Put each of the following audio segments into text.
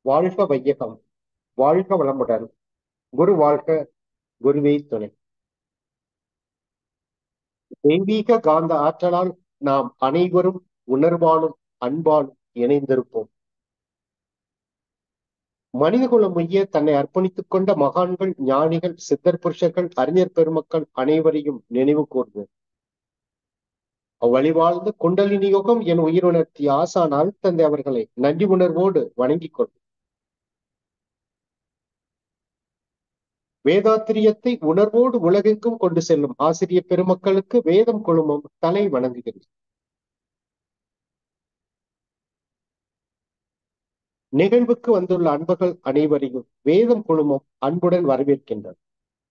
வாழ்க வையகம் வாழ்க வளமுடன் குரு வாழ்க குருவே துணை தெய்வீக காந்த ஆற்றலால் நாம் அனைவரும் உணர்வாலும் அன்பாலும் இணைந்திருப்போம் மனிதகுலம் உய்ய தன்னை அர்ப்பணித்துக் கொண்ட மகான்கள் ஞானிகள் சித்தர் புருஷர்கள் அறிஞர் பெருமக்கள் அனைவரையும் நினைவு கூர்வோம் அவ்வழிவாழ்ந்து குண்டலினி யோகம் என் உயிருணர்த்திய ஆசானால் தந்தை அவர்களை நன்றி உணர்வோடு வணங்கிக் கொள்வோம் வேதாத்திரியத்தை உணர்வோடு உலகெங்கும் கொண்டு செல்லும் ஆசிரிய பெருமக்களுக்கு வேதம் குழுமம் தலை வணங்குகிறது நிகழ்வுக்கு வந்துள்ள அன்பர்கள் அனைவரையும் வேதம் குழுமம் அன்புடன் வரவேற்கின்றது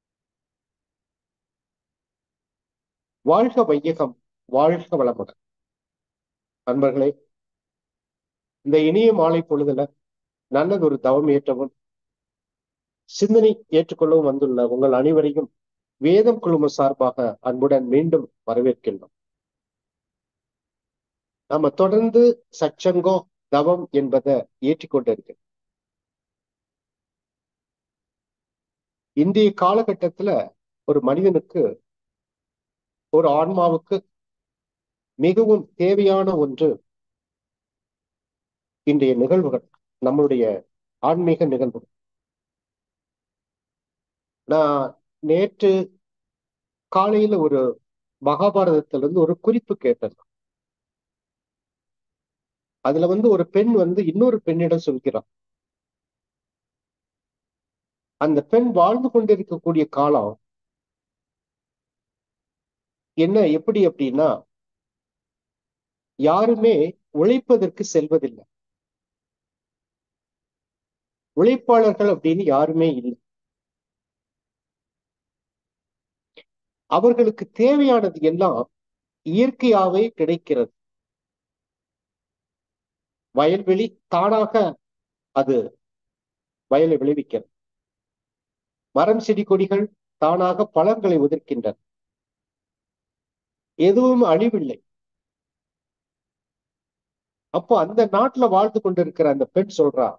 வாழ்க வையகம் வாழ்க வளமுடன் அன்பர்களே இந்த இனிய மாலை பொழுதுல நல்லதொரு தவம் ஏற்றவும் சிந்தனை ஏற்றுக்கொள்ளவும் வந்துள்ள உங்கள் அனைவரையும் வேதம் குழும சார்பாக அன்புடன் மீண்டும் வரவேற்கின்றோம் நாம தொடர்ந்து சச்சங்கம் தவம் என்பதை ஏற்றிக்கொண்டிருக்கு இன்றைய காலகட்டத்துல ஒரு மனிதனுக்கு ஒரு ஆன்மாவுக்கு மிகவும் தேவையான ஒன்று இன்றைய நிகழ்வுகள் நம்மளுடைய ஆன்மீக நிகழ்வுகள் நான் நேற்று காலையில ஒரு மகாபாரதத்திலிருந்து ஒரு குறிப்பு கேட்டேன் அதுல வந்து ஒரு பெண் வந்து இன்னொரு பெண்ணிடம் சொல்கிறான் அந்த பெண் வாழ்ந்து கொண்டிருக்கக்கூடிய காலம் என்ன எப்படி அப்படின்னா யாருமே உழைப்பதற்கு செல்வதில்லை உழைப்பாளர்கள் அப்படின்னு யாருமே இல்லை அவர்களுக்கு தேவையானது எல்லாம் இயற்கையாவே கிடைக்கிறது வயல்வெளி தானாக அது வயலை விளைவிக்கிறது மரம் செடி கொடிகள் தானாக பழங்களை உதிர்க்கின்றன எதுவும் அழிவில்லை அப்போ அந்த நாட்டுல வாழ்ந்து கொண்டிருக்கிற அந்த பெண் சொல்றா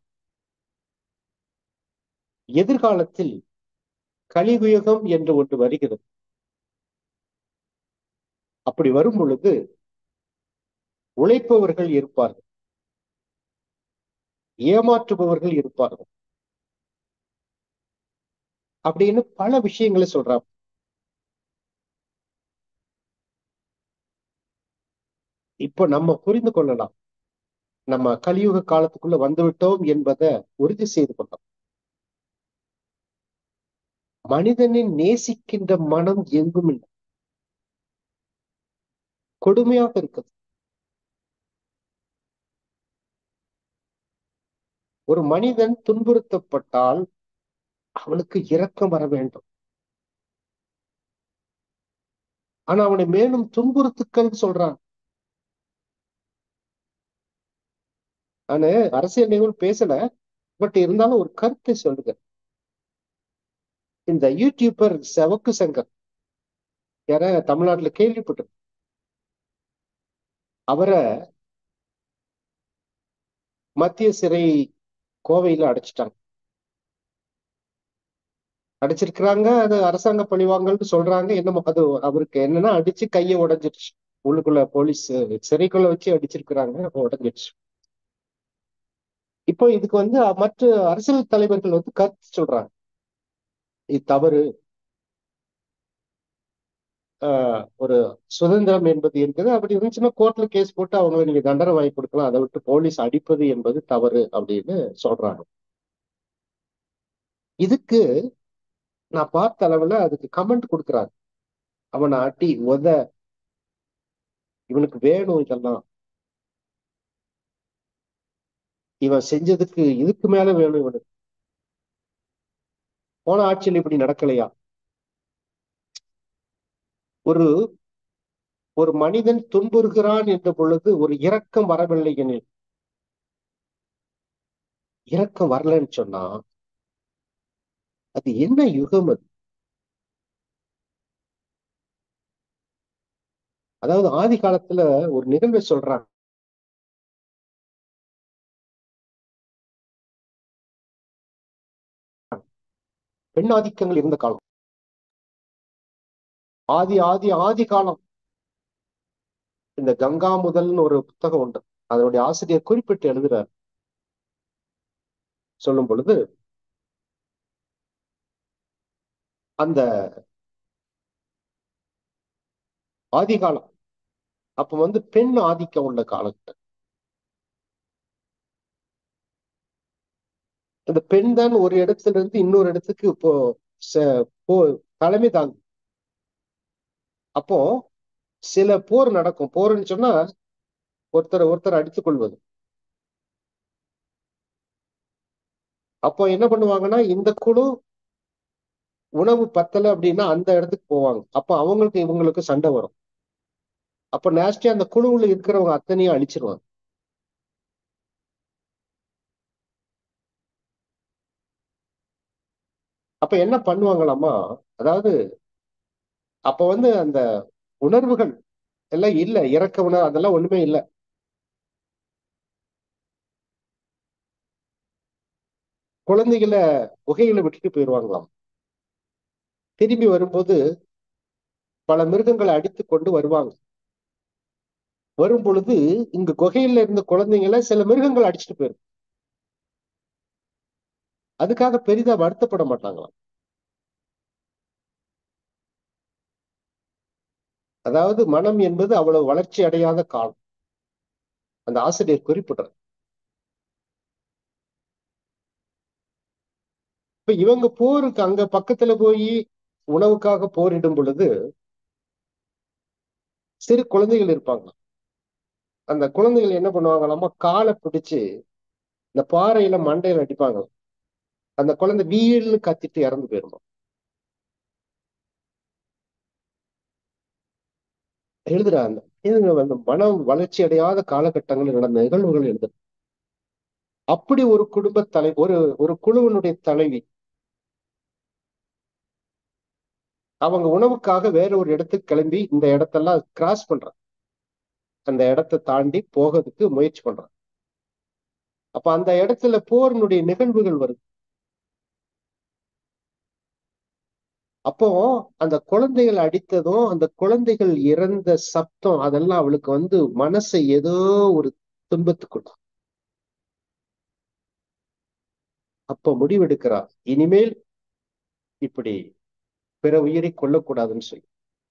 எதிர்காலத்தில் கலியுகம் என்று ஒன்று வருகிறது அப்படி வரும் பொழுது உழைப்பவர்கள் இருப்பார்கள் ஏமாற்றுபவர்கள் இருப்பார்கள் அப்படின்னு பல விஷயங்களை சொல்றாங்க இப்ப நம்ம புரிந்து கொள்ளலாம் நம்ம கலியுக காலத்துக்குள்ள வந்துவிட்டோம் என்பதை உறுதி செய்து கொள்ளலாம் மனிதனின் நேசிக்கின்ற மனம் எங்கும் இல்லை கொடுமையாக இருக்குது ஒரு மனிதன் துன்புறுத்தப்பட்டால் அவனுக்கு இரக்கம் வர வேண்டும் ஆனா அவனை மேலும் துன்புறுத்துக்கள் சொல்றான் நானு அரசியல் நிகழ்வு பேசல பட் இருந்தாலும் ஒரு கருத்தை சொல்லுங்க இந்த யூடியூபர் செவக்கு சங்கர் யார தமிழ்நாட்டுல கேள்விப்பட்டு அவரை மத்திய சிறை கோவையில அடைச்சிட்டாங்க அடிச்சிருக்கிறாங்க அது அரசாங்க பழிவாங்கல்னு சொல்றாங்க என்னமோ அது அவருக்கு என்னன்னா அடிச்சு கையை உடைஞ்சிருச்சு உள்ளுக்குள்ள போலீஸ் சிறைக்குள்ள வச்சு அடிச்சிருக்கிறாங்க உடஞ்சிருச்சு இப்போ இதுக்கு வந்து மற்ற அரசியல் தலைவர்கள் வந்து கருத்து சொல்றாங்க இது தவறு ஆஹ் ஒரு சுதந்திரம் என்பது இருக்குது அப்படி இருந்துச்சுன்னா கோர்ட்ல கேஸ் போட்டு அவங்க நீங்க தண்டனை வாங்கி கொடுக்கலாம் அதை விட்டு போலீஸ் அடிப்பது என்பது தவறு அப்படின்னு சொல்றாங்க இதுக்கு நான் பார்த்த அளவுல அதுக்கு கமெண்ட் கொடுக்குறாங்க அவனை அட்டி உத இவனுக்கு வேணும் இதெல்லாம் இவன் செஞ்சதுக்கு இதுக்கு மேல வேணும் இவனுக்கு போன ஆட்சியில் இப்படி நடக்கலையா ஒரு ஒரு மனிதன் துன்புறுகிறான் என்ற பொழுது ஒரு இரக்கம் வரவில்லை எனில் இரக்கம் வரலன்னு சொன்னா அது என்ன யுகம் அது அதாவது ஆதி காலத்துல ஒரு நிகழ்வை சொல்றாங்க பெண் ஆதிக்கங்கள் இருந்த காலம் ஆதி ஆதி ஆதி காலம் இந்த கங்கா முதல்னு ஒரு புத்தகம் உண்டு அதனுடைய ஆசிரியர் குறிப்பிட்டு எழுதுறார் சொல்லும் பொழுது அந்த ஆதி காலம் அப்ப வந்து பெண் ஆதிக்கம் உள்ள காலத்து இந்த பெண் தான் ஒரு இடத்துல இருந்து இன்னொரு இடத்துக்கு இப்போ ச- போ- தலைமை தாங்கும் அப்போ சில போர் நடக்கும் போர்னு சொன்னா ஒருத்தர் ஒருத்தர் அடித்துக் கொள்வது அப்போ என்ன பண்ணுவாங்கன்னா இந்த குழு உணவு பத்தல அப்படின்னா அந்த இடத்துக்கு போவாங்க அப்ப அவங்களுக்கு இவங்களுக்கு சண்டை வரும் அப்ப நேஸ்டே அந்த குழுவுல இருக்கிறவங்க அத்தனையும் அழிச்சிருவாங்க அப்ப என்ன பண்ணுவாங்களாமா அதாவது அப்ப வந்து அந்த உணர்வுகள் எல்லாம் இல்ல இறக்க உணர்வு அதெல்லாம் ஒண்ணுமே இல்ல குழந்தைகளை குகைகளை விட்டுட்டு போயிடுவாங்களாம் திரும்பி வரும்போது பல மிருகங்களை அடித்து கொண்டு வருவாங்க வரும் பொழுது இங்க குகையில இருந்த குழந்தைங்களை சில மிருகங்கள் அடிச்சுட்டு போயிரும் அதுக்காக பெரிதா வருத்தப்பட மாட்டாங்களாம் அதாவது மனம் என்பது அவ்வளவு வளர்ச்சி அடையாத காலம் அந்த ஆசிரியர் குறிப்பிடுறார் இப்ப இவங்க போருக்கு அங்க பக்கத்துல போய் உணவுக்காக போரிடும் பொழுது சிறு குழந்தைகள் இருப்பாங்க அந்த குழந்தைகள் என்ன பண்ணுவாங்களாமா காலை பிடிச்சு இந்த பாறையில மண்டையில அடிப்பாங்க அந்த குழந்தை வீல்னு கத்திட்டு இறந்து போயிருமா எழுதுறாங்க இது அந்த மனம் வளர்ச்சி அடையாத காலகட்டங்களில் நடந்த நிகழ்வுகள் எழுது அப்படி ஒரு குடும்ப தலை ஒரு ஒரு குழுவினுடைய தலைவி அவங்க உணவுக்காக வேற ஒரு இடத்துக்கு கிளம்பி இந்த இடத்தெல்லாம் கிராஸ் பண்றாங்க அந்த இடத்தை தாண்டி போகிறதுக்கு முயற்சி பண்றாங்க அப்ப அந்த இடத்துல போரினுடைய நிகழ்வுகள் வருது அப்போ அந்த குழந்தைகள் அடித்ததும் அந்த குழந்தைகள் இறந்த சப்தம் அதெல்லாம் அவளுக்கு வந்து மனசை ஏதோ ஒரு துன்பத்துக்குள்ள அப்ப முடிவெடுக்கிறா இனிமேல் இப்படி பிற உயிரை கொல்லக்கூடாதுன்னு சொல்லி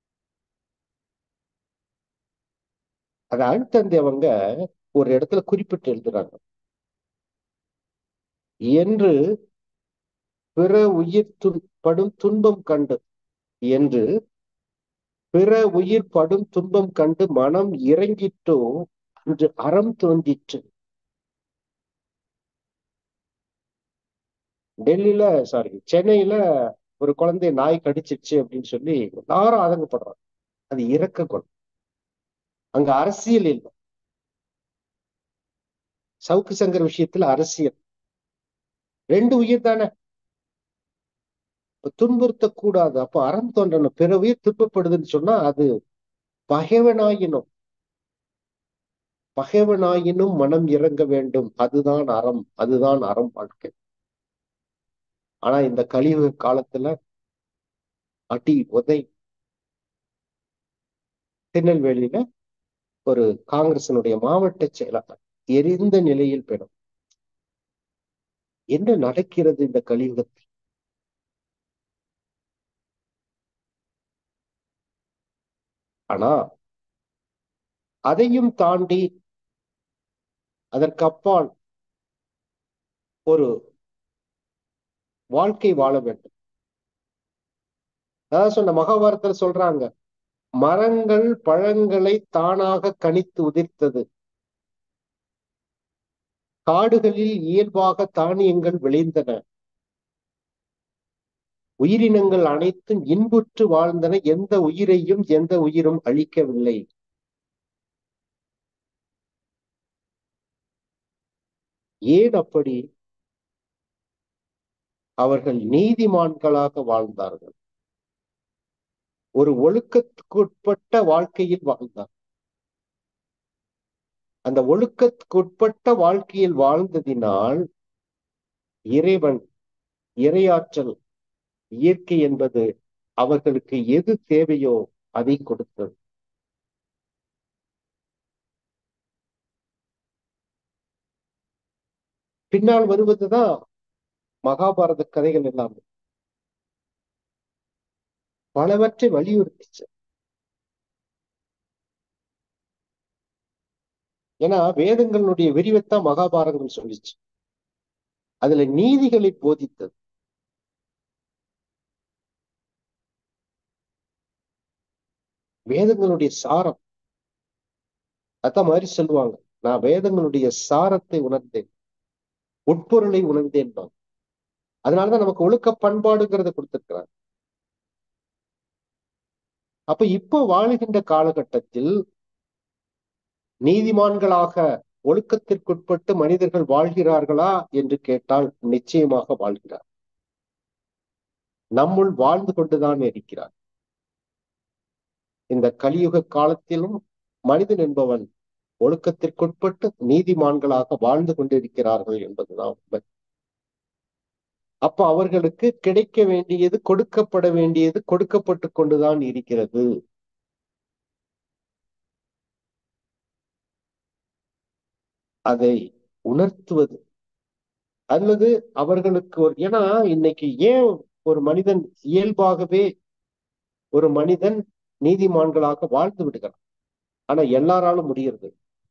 அதை அடுத்தந்து அவங்க ஒரு இடத்துல குறிப்பிட்டு எழுதுறாங்க என்று பிற உயிர் துன் படும் துன்பம் கண்டு என்று பிற உயிர் படும் துன்பம் கண்டு மனம் இறங்கிட்டோ என்று அறம் தோன்றிற்று டெல்லியில சாரி சென்னையில ஒரு குழந்தை நாய் கடிச்சிருச்சு அப்படின்னு சொல்லி எல்லாரும் ஆதங்கப்படுறாங்க அது இறக்க கொலை அங்க அரசியல் இல்லை சவுக்கு சங்கர் விஷயத்துல அரசியல் ரெண்டு உயிர் தானே துன்புறுத்த கூடாது அப்ப அறம் தோன்றணும் பிற உயிர் துன்பப்படுதுன்னு சொன்னா அது பகைவனாயினும் பகைவனாயினும் மனம் இறங்க வேண்டும் அதுதான் அறம் அதுதான் அறம் வாழ்க்கை ஆனா இந்த கலியுக காலத்துல அடி உதை திருநெல்வேலியில ஒரு காங்கிரசினுடைய மாவட்ட செயலாளர் எரிந்த நிலையில் பெறும் என்ன நடக்கிறது இந்த கலியுகத்தில் ஆனா அதையும் தாண்டி அதற்கு அப்பால் ஒரு வாழ்க்கை வாழ வேண்டும் அதான் சொன்ன மகாபாரதத்தில் சொல்றாங்க மரங்கள் பழங்களை தானாக கணித்து உதிர்த்தது காடுகளில் இயல்பாக தானியங்கள் விளைந்தன உயிரினங்கள் அனைத்தும் இன்புற்று வாழ்ந்தன எந்த உயிரையும் எந்த உயிரும் அழிக்கவில்லை ஏன் அப்படி அவர்கள் நீதிமான்களாக வாழ்ந்தார்கள் ஒரு ஒழுக்கத்துக்குட்பட்ட வாழ்க்கையில் வாழ்ந்தார் அந்த ஒழுக்கத்துக்குட்பட்ட வாழ்க்கையில் வாழ்ந்ததினால் இறைவன் இரையாற்றல் இயற்கை என்பது அவர்களுக்கு எது தேவையோ அதை கொடுத்தது பின்னால் வருவதுதான் மகாபாரத கதைகள் எல்லாமே பலவற்றை வலியுறுத்திச்சு ஏன்னா வேதங்களுடைய விரிவைத்தான் மகாபாரதம் சொல்லிச்சு அதுல நீதிகளை போதித்தது வேதங்களுடைய சாரம் அதான் மாதிரி சொல்லுவாங்க நான் வேதங்களுடைய சாரத்தை உணர்ந்தேன் உட்பொருளை உணர்ந்தேன் தான் அதனாலதான் நமக்கு ஒழுக்க பண்பாடுங்கிறத கொடுத்திருக்கிறார் அப்ப இப்போ வாழுகின்ற காலகட்டத்தில் நீதிமான்களாக ஒழுக்கத்திற்குட்பட்டு மனிதர்கள் வாழ்கிறார்களா என்று கேட்டால் நிச்சயமாக வாழ்கிறார் நம்முள் வாழ்ந்து கொண்டுதான் இருக்கிறார் இந்த கலியுக காலத்திலும் மனிதன் என்பவன் ஒழுக்கத்திற்குட்பட்டு நீதிமான்களாக வாழ்ந்து கொண்டிருக்கிறார்கள் என்பதுதான் உண்மை அப்ப அவர்களுக்கு கிடைக்க வேண்டியது கொடுக்கப்பட வேண்டியது கொடுக்கப்பட்டு கொண்டுதான் இருக்கிறது அதை உணர்த்துவது அல்லது அவர்களுக்கு ஒரு ஏன்னா இன்னைக்கு ஏன் ஒரு மனிதன் இயல்பாகவே ஒரு மனிதன் நீதிமான்களாக வாழ்ந்து விடுகிறான் ஆனா எல்லாராலும் முடியறது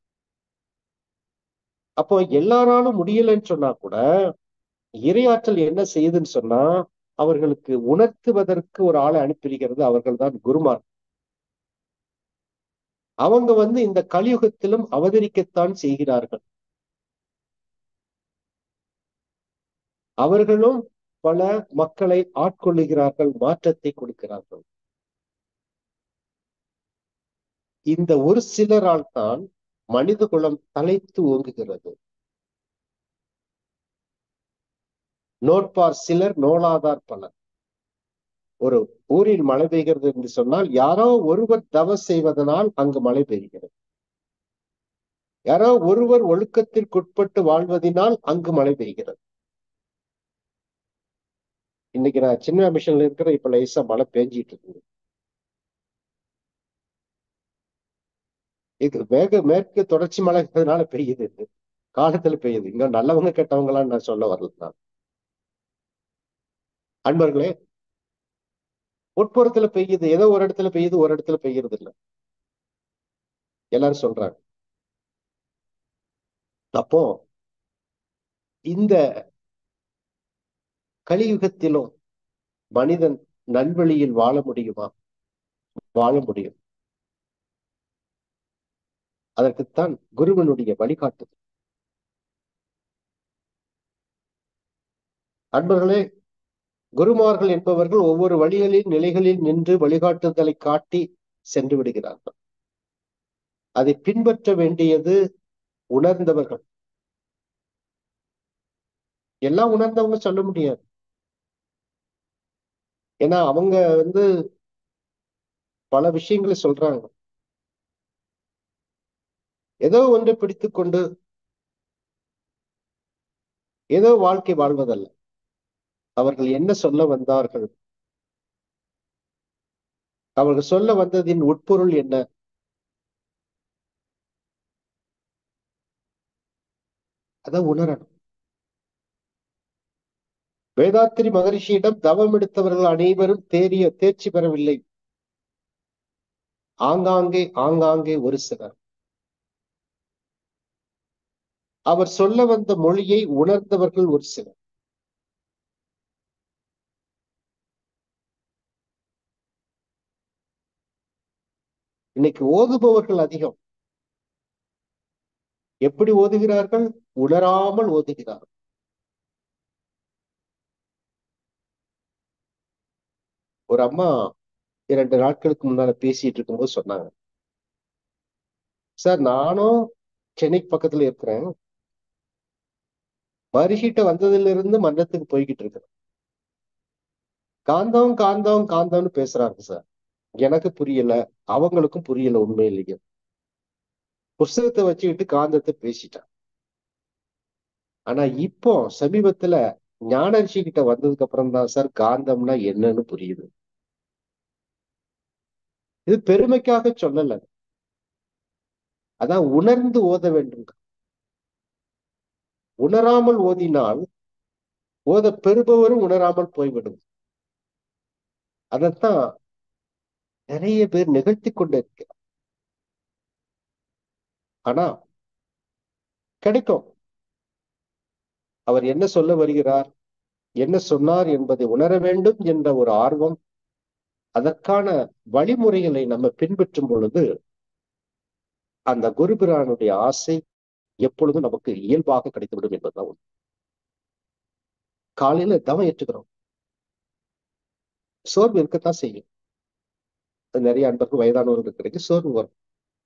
அப்போ எல்லாராலும் முடியலன்னு சொன்னா கூட இரையாற்றல் என்ன செய்யுதுன்னு சொன்னா அவர்களுக்கு உணர்த்துவதற்கு ஒரு ஆளை அனுப்பியிருக்கிறது அவர்கள் தான் குருமார் அவங்க வந்து இந்த கலியுகத்திலும் அவதரிக்கத்தான் செய்கிறார்கள் அவர்களும் பல மக்களை ஆட்கொள்ளுகிறார்கள் மாற்றத்தை கொடுக்கிறார்கள் இந்த ஒரு சிலரால் தான் மனித குலம் தலைத்து ஓங்குகிறது நோட்பார் சிலர் நோலாதார் பலர் ஒரு ஊரில் மழை பெய்கிறது என்று சொன்னால் யாரோ ஒருவர் தவ செய்வதனால் அங்கு மழை பெய்கிறது யாரோ ஒருவர் ஒழுக்கத்திற்குட்பட்டு வாழ்வதனால் அங்கு மழை பெய்கிறது இன்னைக்கு நான் சின்ன மிஷன்ல இருக்கிற இப்ப லேசா மழை பெஞ்சிட்டு இருக்குது இது வேக மேற்கு தொடர்ச்சி மழைங்கிறதுனால பெய்யுது இது காலத்துல பெய்யுது இங்க நல்லவங்க கெட்டவங்களான்னு நான் சொல்ல வரல நான் அன்பர்களே உட்புறத்துல பெய்யுது ஏதோ ஒரு இடத்துல பெய்யுது ஒரு இடத்துல பெய்யறது இல்லை எல்லாரும் சொல்றாங்க அப்போ இந்த கலியுகத்திலும் மனிதன் நல்வழியில் வாழ முடியுமா வாழ முடியும் அதற்குத்தான் குருவனுடைய வழிகாட்டுதல் அன்பர்களே குருமார்கள் என்பவர்கள் ஒவ்வொரு வழிகளில் நிலைகளில் நின்று வழிகாட்டுதலை காட்டி சென்று விடுகிறார்கள் அதை பின்பற்ற வேண்டியது உணர்ந்தவர்கள் எல்லாம் உணர்ந்தவங்க சொல்ல முடியாது ஏன்னா அவங்க வந்து பல விஷயங்களை சொல்றாங்க ஏதோ ஒன்றை பிடித்துக் கொண்டு ஏதோ வாழ்க்கை வாழ்வதல்ல அவர்கள் என்ன சொல்ல வந்தார்கள் அவர்கள் சொல்ல வந்ததின் உட்பொருள் என்ன அதை உணரணும் வேதாத்திரி மகரிஷியிடம் தவம் எடுத்தவர்கள் அனைவரும் தேறிய தேர்ச்சி பெறவில்லை ஆங்காங்கே ஆங்காங்கே ஒரு சிலர் அவர் சொல்ல வந்த மொழியை உணர்ந்தவர்கள் ஒரு சிலர் இன்னைக்கு ஓதுபவர்கள் அதிகம் எப்படி ஓதுகிறார்கள் உணராமல் ஓதுகிறார்கள் ஒரு அம்மா இரண்டு நாட்களுக்கு முன்னால பேசிட்டு இருக்கும்போது சொன்னாங்க சார் நானும் சென்னைக்கு பக்கத்துல இருக்கிறேன் மரிஷிட்ட வந்ததுல இருந்து மன்றத்துக்கு போய்கிட்டு இருக்கிறேன் காந்தம் காந்தம் காந்தம்னு பேசுறாங்க சார் எனக்கு புரியல அவங்களுக்கும் புரியல உண்மையிலேயே புஸ்தகத்தை வச்சுக்கிட்டு காந்தத்தை பேசிட்டான் ஆனா இப்போ சமீபத்துல ஞானரிஷி கிட்ட வந்ததுக்கு அப்புறம் தான் சார் காந்தம்னா என்னன்னு புரியுது இது பெருமைக்காக சொல்லல அதான் உணர்ந்து ஓத வேண்டும் உணராமல் ஓதினால் ஓத பெறுபவரும் உணராமல் போய்விடும் அதைத்தான் நிறைய பேர் நிகழ்த்தி கொண்டு இருக்கிறார் ஆனா கிடைக்கும் அவர் என்ன சொல்ல வருகிறார் என்ன சொன்னார் என்பதை உணர வேண்டும் என்ற ஒரு ஆர்வம் அதற்கான வழிமுறைகளை நம்ம பின்பற்றும் பொழுது அந்த குருபிரானுடைய ஆசை எப்பொழுதும் நமக்கு இயல்பாக கிடைத்துவிடும் என்பதுதான் உண்மை காலையில தவம் ஏற்றுக்கிறோம் சோர்வு இருக்கத்தான் செய்யும் நிறைய அன்பர்கள் வயதானவர்கள் கிடைக்கு சோர்வு வரும்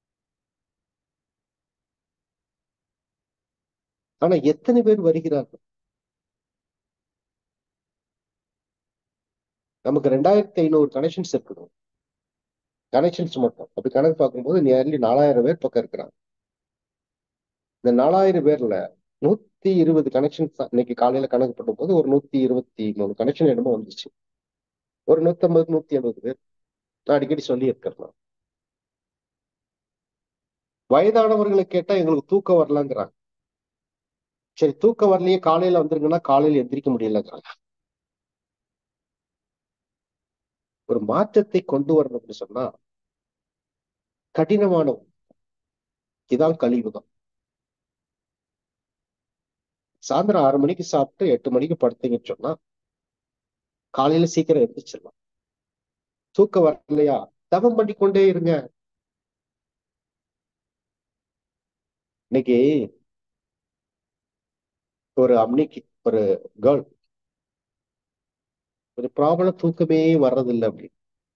ஆனா எத்தனை பேர் வருகிறார்கள் நமக்கு ரெண்டாயிரத்தி ஐநூறு கனெக்ஷன்ஸ் இருக்கணும் கனெக்ஷன்ஸ் மட்டும் அப்படி கணக்கு பார்க்கும்போது நியர்லி நாலாயிரம் பேர் பக்கம் இருக்கிறாங்க இந்த நாலாயிரம் பேர்ல நூத்தி இருபது கனெக்ஷன்ஸ் தான் இன்னைக்கு காலையில கணக்கு பண்ணும்போது ஒரு நூத்தி இருபத்தி மூணு கனெக்ஷன் என்னமோ வந்துச்சு ஒரு நூத்தி ஐம்பது நூத்தி எழுபது பேர் நான் அடிக்கடி சொல்லி இருக்கிறேன் வயதானவர்களை கேட்டா எங்களுக்கு தூக்கம் வரலங்கிறாங்க சரி தூக்கம் வரலையே காலையில வந்துருங்கன்னா காலையில எந்திரிக்க முடியலங்கிறாங்க ஒரு மாற்றத்தை கொண்டு வரணும் அப்படின்னு சொன்னா கடினமான இதான் கழிவு தான் சாயந்தரம் ஆறு மணிக்கு சாப்பிட்டு எட்டு மணிக்கு படுத்தீங்கன்னு சொன்னா காலையில சீக்கிரம் எந்திரிச்சிடலாம் தூக்கம் வரலையா தவம் பண்ணி கொண்டே இருங்க இன்னைக்கு ஒரு அம்னிக்கு ஒரு கேர்ள் ஒரு ப்ராப்ளம் தூக்கமே வர்றதில்லை அப்படின்னு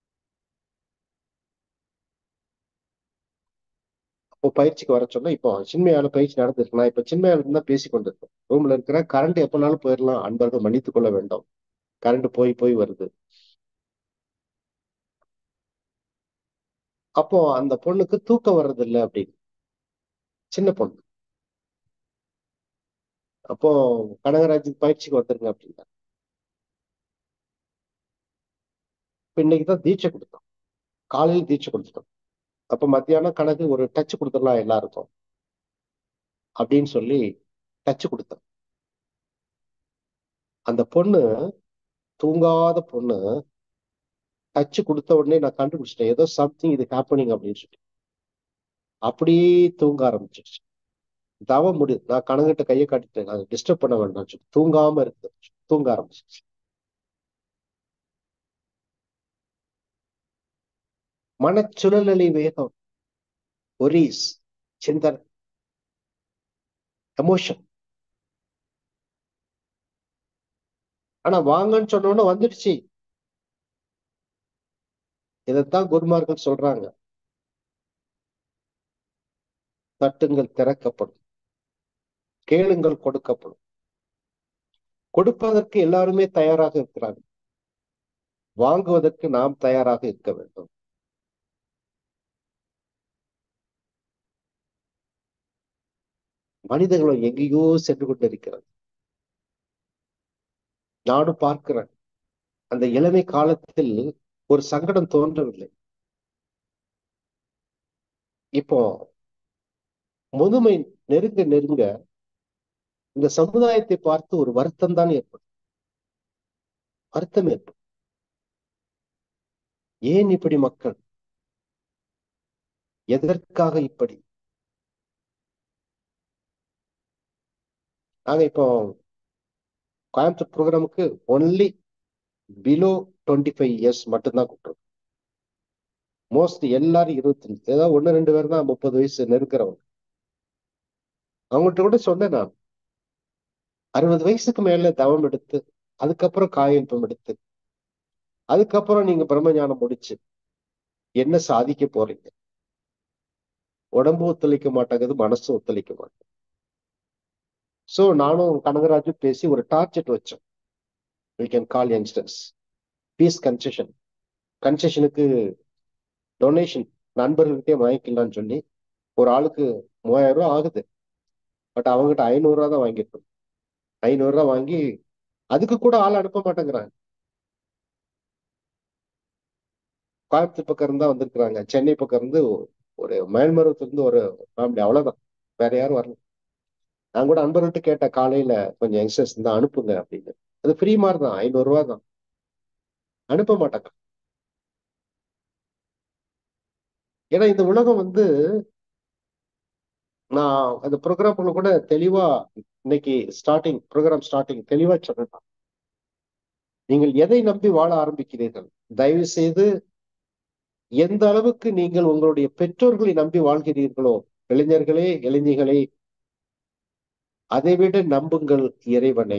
அப்போ பயிற்சிக்கு வர சொன்னா இப்போ சின்மையால பயிற்சி நடந்திருக்கு நான் இப்ப சின்மையால இருந்தா பேசி கொண்டிருக்கேன் ரூம்ல இருக்கிற கரண்ட் எப்பனாலும் போயிடலாம் அன்பர்கள் மன்னித்துக் கொள்ள வேண்டும் கரண்ட் போய் போய் வருது அப்போ அந்த பொண்ணுக்கு தூக்கம் வர்றதில்லை அப்படின்னு சின்ன பொண்ணு அப்போ கனகராஜன் பயிற்சிக்கு வந்துருங்க அப்படின்னா இப்ப இன்னைக்குதான் தீட்சை கொடுத்தோம் காலையில் தீட்சை கொடுத்துட்டோம் அப்ப மத்தியானம் கணக்கு ஒரு டச் கொடுத்துடலாம் எல்லாருக்கும் அப்படின்னு சொல்லி டச் கொடுத்தோம் அந்த பொண்ணு தூங்காத பொண்ணு டச் கொடுத்த உடனே நான் கண்டுபிடிச்சிட்டேன் ஏதோ சம்திங் இது ஹேப்பனிங் அப்படின்னு சொல்லி அப்படியே தூங்க ஆரம்பிச்சிருச்சு தவ முடி நான் கணங்கிட்ட கையை காட்டிட்டேன் அதை டிஸ்டர்ப் பண்ண வேண்டாம் சொல்லி தூங்காம இருக்கு தூங்க ஆரம்பிச்சிருச்சு மனச்சுழலி வேகம் ஒரீஸ் சிந்தனை எமோஷன் ஆனா வாங்கன்னு சொன்னோன்னு வந்துடுச்சு இதைத்தான் குருமார்கள் சொல்றாங்க தட்டுங்கள் திறக்கப்படும் கேளுங்கள் கொடுக்கப்படும் கொடுப்பதற்கு எல்லாருமே தயாராக இருக்கிறாங்க வாங்குவதற்கு நாம் தயாராக இருக்க வேண்டும் மனிதர்களும் எங்கேயோ சென்று கொண்டிருக்கிறது நானும் பார்க்கிறேன் அந்த இளமை காலத்தில் ஒரு சங்கடம் தோன்றவில்லை இப்போ முதுமை நெருங்க நெருங்க இந்த சமுதாயத்தை பார்த்து ஒரு வருத்தம் தான் ஏற்படும் வருத்தம் ஏற்படும் ஏன் இப்படி மக்கள் எதற்காக இப்படி நாங்க இப்போ கோயம்புத்தூர் ப்ரோக்ராமுக்கு only below twenty five years மட்டும்தான் கூப்பிட்டுருக்கோம் மோஸ்ட் எல்லாரும் இருபத்தஞ்சு ஏதாவது ஒன்று ரெண்டு பேர் தான் முப்பது வயசு நெருக்கிறவங்க அவங்கள்ட்ட கூட சொன்னேன் நான் அறுபது வயசுக்கு மேல தவம் எடுத்து அதுக்கப்புறம் காயல்பம் எடுத்து அதுக்கப்புறம் நீங்க பிரம்மஞானம் முடிச்சு என்ன சாதிக்க போறீங்க உடம்பு ஒத்துழைக்க மாட்டேங்குது மனசு ஒத்துழைக்க மாட்டேங்குது சோ நானும் கனகராஜும் பேசி ஒரு டார்கெட் வச்சோம் we can call youngsters fees concession கன்செஷனுக்கு டொனேஷன் நண்பர்கள்கிட்டே வாங்கிக்கலாம்னு சொல்லி ஒரு ஆளுக்கு மூவாயிரம் ரூபாய் ஆகுது பட் அவங்ககிட்ட ஐநூறு ரூபா தான் வாங்கியிருக்கோம் ஐநூறு ரூபா வாங்கி அதுக்கு கூட ஆள் அனுப்ப மாட்டேங்கிறாங்க கோயம்புத்தூர் பக்கம் இருந்தா வந்திருக்கிறாங்க சென்னை பக்கம் இருந்து ஒரு மேல்மருவத்துல இருந்து ஒரு ஃபேமிலி அவ்வளவுதான் வேற யாரும் வரல நான் கூட அன்பர்கள்ட்ட கேட்டேன் காலையில கொஞ்சம் யங்ஸ்டர்ஸ் இருந்தா அனுப்புங்க அப்படின்னு அது ஃப்ரீ மாதிரி தான் ஐநூறு ரூபா தான் அனுப்ப மாட்டாங்க ஏன்னா இந்த உலகம் வந்து நான் அந்த ப்ரோக்ராம்ல கூட தெளிவா இன்னைக்கு ஸ்டார்டிங் ப்ரோக்ராம் ஸ்டார்டிங் தெளிவா சொன்னேன் நீங்கள் எதை நம்பி வாழ ஆரம்பிக்கிறீர்கள் தயவு செய்து எந்த அளவுக்கு நீங்கள் உங்களுடைய பெற்றோர்களை நம்பி வாழ்கிறீர்களோ இளைஞர்களே இளைஞர்களே அதைவிட நம்புங்கள் இறைவனை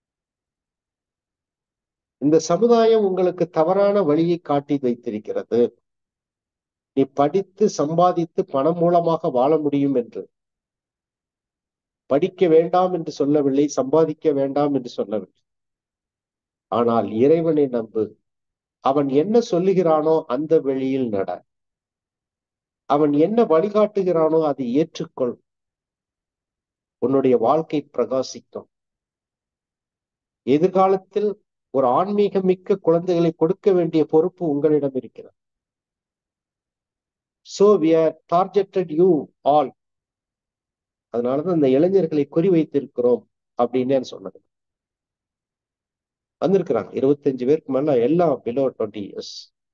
இந்த சமுதாயம் உங்களுக்கு தவறான வழியை காட்டி வைத்திருக்கிறது நீ படித்து சம்பாதித்து பணம் மூலமாக வாழ முடியும் என்று படிக்க வேண்டாம் என்று சொல்லவில்லை சம்பாதிக்க வேண்டாம் என்று சொல்லவில்லை ஆனால் இறைவனை நம்பு அவன் என்ன சொல்லுகிறானோ அந்த வழியில் நட அவன் என்ன வழிகாட்டுகிறானோ அதை ஏற்றுக்கொள் உன்னுடைய வாழ்க்கை பிரகாசிக்கும் எதிர்காலத்தில் ஒரு ஆன்மீக மிக்க குழந்தைகளை கொடுக்க வேண்டிய பொறுப்பு உங்களிடம் இருக்கிறது so we are targeted you all அதனாலதான் இந்த இளைஞர்களை குறி வைத்திருக்கிறோம் அப்படின்னு சொன்னது வந்திருக்கிறாங்க இருபத்தஞ்சு பேருக்கு மேல எல்லாம் பிலோ டுவெண்ட்டி இயர்ஸ்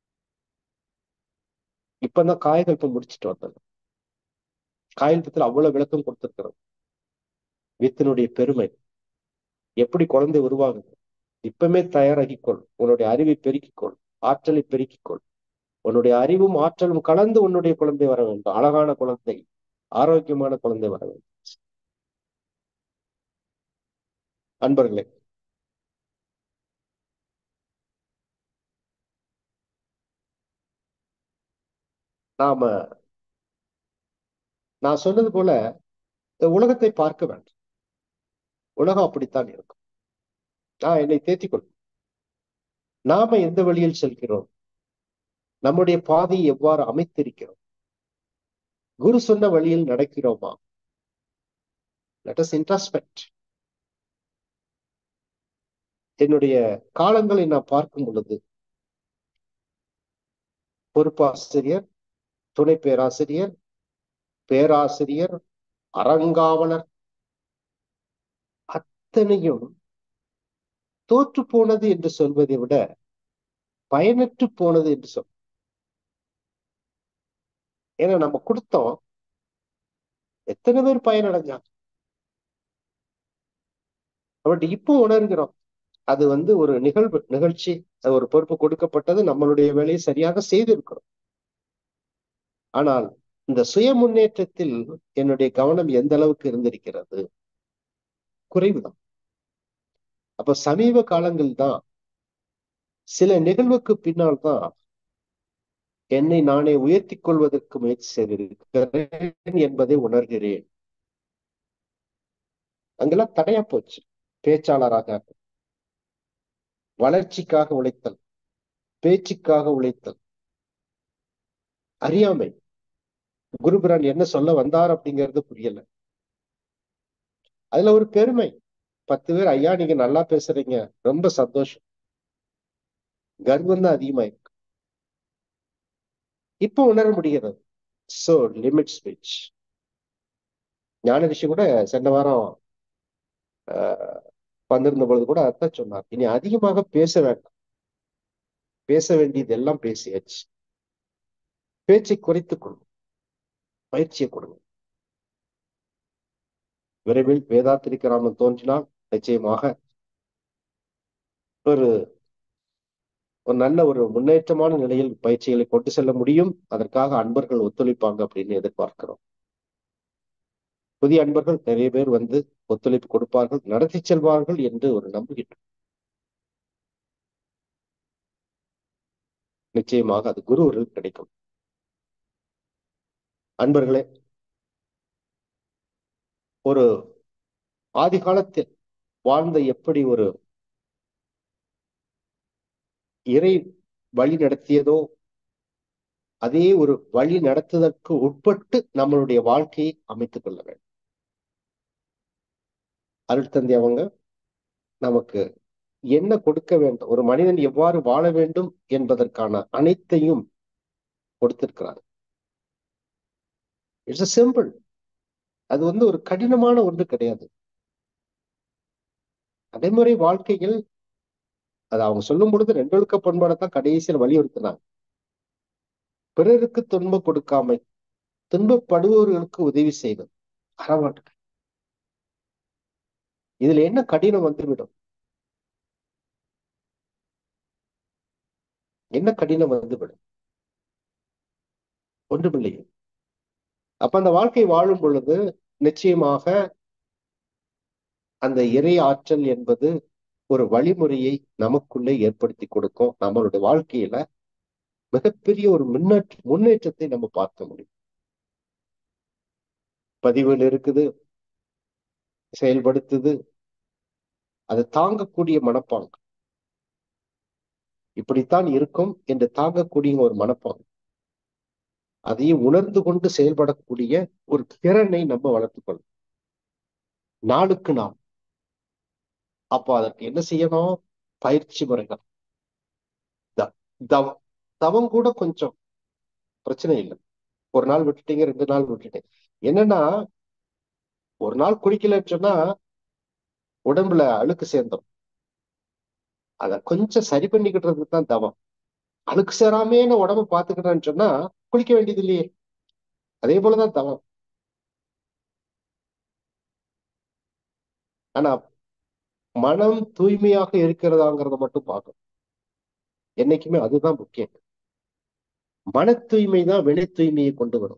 இப்பதான் காயகல்பம் முடிச்சுட்டு வந்தாங்க காயல்பத்தில் அவ்வளவு விளக்கம் கொடுத்திருக்கிறோம் வித்தினுடைய பெருமை எப்படி குழந்தை உருவாகுது இப்பமே தயாராகிக்கொள் உன்னுடைய அறிவை பெருக்கிக்கொள் ஆற்றலை பெருக்கிக்கொள் உன்னுடைய அறிவும் ஆற்றலும் கலந்து உன்னுடைய குழந்தை வர வேண்டும் அழகான குழந்தை ஆரோக்கியமான குழந்தை வர வேண்டும் அன்பர்களே நாம நான் சொன்னது போல இந்த உலகத்தை பார்க்க வேண்டும் உலகம் அப்படித்தான் இருக்கும் நான் என்னை தேத்திக்கொள் நாம எந்த வழியில் செல்கிறோம் நம்முடைய பாதையை எவ்வாறு அமைத்திருக்கிறோம் குரு சொன்ன வழியில் நடக்கிறோமா லெட் அஸ் இன்ட்ராஸ்பெக்ட் என்னுடைய காலங்களை நான் பார்க்கும் பொழுது பொறுப்பாசிரியர் துணை பேராசிரியர் பேராசிரியர் அறங்காவலர் அத்தனையும் தோற்று போனது என்று சொல்வதை விட பயனற்று போனது என்று சொல் ஏன்னா நம்ம கொடுத்தோம் எத்தனை பேர் பயனடைஞ்சாங்க பட் இப்போ உணர்கிறோம் அது வந்து ஒரு நிகழ்வு நிகழ்ச்சி அது ஒரு பொறுப்பு கொடுக்கப்பட்டது நம்மளுடைய வேலையை சரியாக செய்திருக்கிறோம் ஆனால் இந்த சுய முன்னேற்றத்தில் என்னுடைய கவனம் எந்த அளவுக்கு இருந்திருக்கிறது குறைவுதான் அப்ப சமீப காலங்கள் தான் சில நிகழ்வுக்கு பின்னால் தான் என்னை நானே உயர்த்தி கொள்வதற்கு முயற்சி செய்திருக்கிறேன் என்பதை உணர்கிறேன் அங்கெல்லாம் தடையா போச்சு பேச்சாளராக வளர்ச்சிக்காக உழைத்தல் பேச்சுக்காக உழைத்தல் அறியாமை குருபிரான் என்ன சொல்ல வந்தார் அப்படிங்கிறது புரியல அதுல ஒரு பெருமை பத்து பேர் ஐயா நீங்க நல்லா பேசுறீங்க ரொம்ப சந்தோஷம் கர்வம் தான் அதிகமாயிருக்கு இப்போ உணர முடிகிறது சோ லிமிட் ஸ்பீச் ஞான ரிஷி கூட சென்ற வாரம் வந்திருந்த பொழுது கூட அதான் சொன்னார் இனி அதிகமாக பேச வேண்டாம் பேச வேண்டியது எல்லாம் பேசியாச்சு பேச்சை குறைத்துக் கொள்ளும் பயிற்சியை கொடுங்க விரைவில் வேதாத்திரிக்கிறாமன் தோன்றினால் நிச்சயமாக ஒரு ஒரு நல்ல ஒரு முன்னேற்றமான நிலையில் பயிற்சிகளை கொண்டு செல்ல முடியும் அதற்காக அன்பர்கள் ஒத்துழைப்பாங்க அப்படின்னு எதிர்பார்க்கிறோம் புதிய அன்பர்கள் நிறைய பேர் வந்து ஒத்துழைப்பு கொடுப்பார்கள் நடத்தி செல்வார்கள் என்று ஒரு நம்புகின்றோம் நிச்சயமாக அது குருவர்கள் கிடைக்கும் அன்பர்களே ஒரு ஆதி காலத்தில் வாழ்ந்த எப்படி ஒரு இறை வழி நடத்தியதோ அதே ஒரு வழி நடத்துவதற்கு உட்பட்டு நம்மளுடைய வாழ்க்கையை அமைத்துக் கொள்ள வேண்டும் அருட்தந்தி அவங்க நமக்கு என்ன கொடுக்க வேண்டும் ஒரு மனிதன் எவ்வாறு வாழ வேண்டும் என்பதற்கான அனைத்தையும் கொடுத்திருக்கிறார் இட்ஸ் சிம்பிள் அது வந்து ஒரு கடினமான ஒன்று கிடையாது நடைமுறை வாழ்க்கையில் அது அவங்க சொல்லும் பொழுது ரெண்டொழுக்க பண்பாடை தான் கடைசியில் வலியுறுத்தினாங்க பிறருக்கு துன்பம் கொடுக்காமை துன்பப்படுபவர்களுக்கு உதவி செய்வது அறவாட்டு இதுல என்ன கடினம் வந்துவிடும் என்ன கடினம் வந்துவிடும் ஒன்றுமில்லை அப்ப அந்த வாழ்க்கை வாழும் பொழுது நிச்சயமாக அந்த இறை ஆற்றல் என்பது ஒரு வழிமுறையை நமக்குள்ளே ஏற்படுத்தி கொடுக்கும் நம்மளுடைய வாழ்க்கையில மிகப்பெரிய ஒரு முன்னேற்ற முன்னேற்றத்தை நம்ம பார்க்க முடியும் பதிவுகள் இருக்குது செயல்படுத்துது அதை தாங்கக்கூடிய மனப்பாங்கு இப்படித்தான் இருக்கும் என்று தாங்கக்கூடிய ஒரு மனப்பாங்கு அதையும் உணர்ந்து கொண்டு செயல்படக்கூடிய ஒரு திறனை நம்ம வளர்த்துக்கொள்ளும் நாளுக்கு நாள் அப்போ அதற்கு என்ன செய்யணும் பயிற்சி முறைகள் தவம் தவம் கூட கொஞ்சம் பிரச்சனை இல்லை ஒரு நாள் விட்டுட்டீங்க ரெண்டு நாள் விட்டுட்டீங்க என்னன்னா ஒரு நாள் குடிக்கலன்னு சொன்னா உடம்புல அழுக்கு சேர்ந்துடும் அத கொஞ்சம் சரி பண்ணிக்கிட்டது தான் தவம் அழுக்கு சேராமே நான் உடம்ப பாத்துக்கிட்டேன்னு சொன்னா குளிக்க வேண்டியது இல்லையே அதே போலதான் தவம் ஆனா மனம் தூய்மையாக இருக்கிறதாங்கிறத மட்டும் பார்க்கணும் என்னைக்குமே அதுதான் முக்கியம் மன தூய்மை தான் வினை தூய்மையை கொண்டு வரும்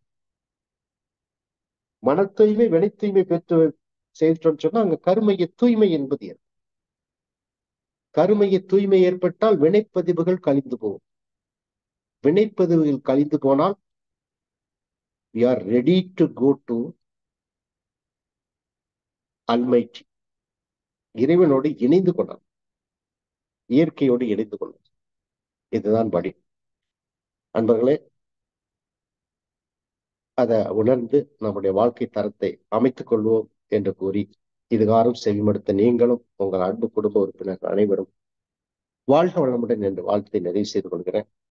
மன தூய்மை வினை தூய்மை பெற்று செய்துட்டோம்னு சொன்னா அங்க கருமைய தூய்மை என்பது என்ன கருமைய தூய்மை ஏற்பட்டால் வினைப்பதிவுகள் கழிந்து போகும் வினைப்பதிவுகள் கழிந்து போனால் we are ready to go to almighty இறைவனோடு இணைந்து கொள்ளலாம் இயற்கையோடு இணைந்து கொள்ளலாம் இதுதான் வழி அன்பர்களே அதை உணர்ந்து நம்முடைய வாழ்க்கை தரத்தை அமைத்துக் கொள்வோம் என்று கூறி இதுகாரும் செவிமடுத்த நீங்களும் உங்கள் அன்பு குடும்ப உறுப்பினர்கள் அனைவரும் வாழ்க வளமுடன் என்று வாழ்த்தை நிறைவு செய்து கொள்கிறேன்